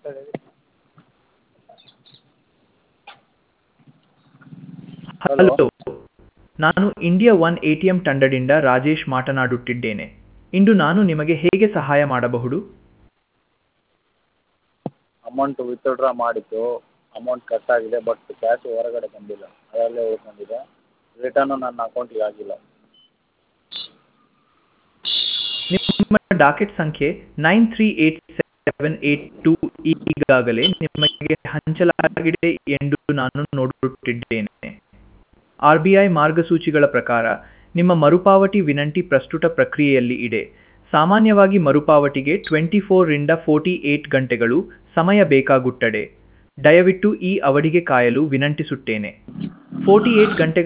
hello ನಾನು India One A T M ತಂಡದಿಂದ ರಾಜೇಶ್ ಮಾತನಾಡುತ್ತಿದ್ದೇನೆ ಇಂದು ನಾನು ನಿಮಗೆ ಹೇಗೆ ಸಹಾಯ ಮಾಡಬಹುದು ಅಮೌಂಟ್ ವಿತ್ಡ್ರಾ ಮಾಡಿದ್ದು ಅಮೌಂಟ್ ಕಟ್ಟಾಗಿದೆ ಬಟ್ ಕ್ಯಾಶ್ ಹೊರಗಡೆ ಬಂದಿಲ್ಲ ಅದರಲ್ಲೇ ಉಳ್ಕೊಂಡಿದೆ ರಿಟರ್ನು ನನ್ನ ಅಕೌಂಟಿಗೆ ಆಗಿಲ್ಲ ನಿಮ್ಮ ಡಾಕೆಟ್ ಸಂಖ್ಯೆ nine three eight seven eight two ಈಗಾಗಲೇ ನಿಮಗೆ ಹಂಚಲಾಗಿದೆ ಎಂದು ನಾನು ನೋಡುತ್ತಿದ್ದೇನೆ ಆರ್ ಬಿ ಐ ಮಾರ್ಗಸೂಚಿಗಳ ಪ್ರಕಾರ ನಿಮ್ಮ ಮರುಪಾವತಿ ವಿನಂತಿ ಪ್ರಸ್ತುತ ಪ್ರಕ್ರಿಯೆಯಲ್ಲಿ ಇದೆ ಸಾಮಾನ್ಯವಾಗಿ ಮರುಪಾವತಿಗೆ ಟ್ವೆಂಟಿ ಫೋರಿಂದ ಫೋರ್ಟಿ ಏಟ್ ಗಂಟೆಗಳು ಸಮಯ ಬೇಕಾಗುತ್ತದೆ ದಯವಿಟ್ಟು ಈ ಅವಧಿಗೆ ಕಾಯಲು ವಿನಂತಿಸುತ್ತೇನೆ ಫೋರ್ಟಿ ಏಟ್ ಗಂಟೆಗಳ